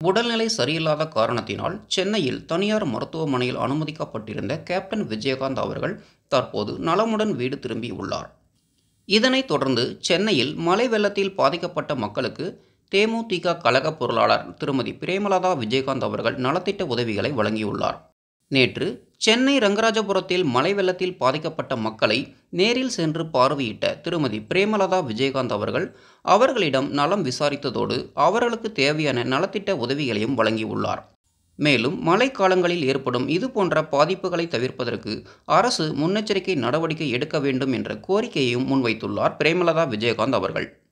உடல்நிலை சரியில்லாத காரணத்தினால் சென்னையில் தனியார் மருத்துவமனையில் அனுமதிக்கப்பட்டிருந்த கேப்டன் விஜயகாந்த் அவர்கள் தற்போது நலமுடன் வீடு திரும்பியுள்ளார் இதனைத் தொடர்ந்து சென்னையில் மழை வெள்ளத்தில் பாதிக்கப்பட்ட மக்களுக்கு தேமுதிக கழக பொருளாளர் திருமதி பிரேமலதா விஜயகாந்த் அவர்கள் நலத்திட்ட உதவிகளை வழங்கியுள்ளார் நேற்று சென்னை ரங்கராஜபுரத்தில் மழை வெள்ளத்தில் பாதிக்கப்பட்ட மக்களை நேரில் சென்று பார்வையிட்ட திருமதி பிரேமலதா விஜயகாந்த் அவர்கள் அவர்களிடம் நலம் விசாரித்ததோடு அவர்களுக்கு தேவையான நலத்திட்ட உதவிகளையும் வழங்கியுள்ளார் மேலும் மழைக்காலங்களில் ஏற்படும் இது போன்ற பாதிப்புகளை தவிர்ப்பதற்கு அரசு முன்னெச்சரிக்கை நடவடிக்கை எடுக்க வேண்டும் என்ற கோரிக்கையையும் முன்வைத்துள்ளார் பிரேமலதா விஜயகாந்த் அவர்கள்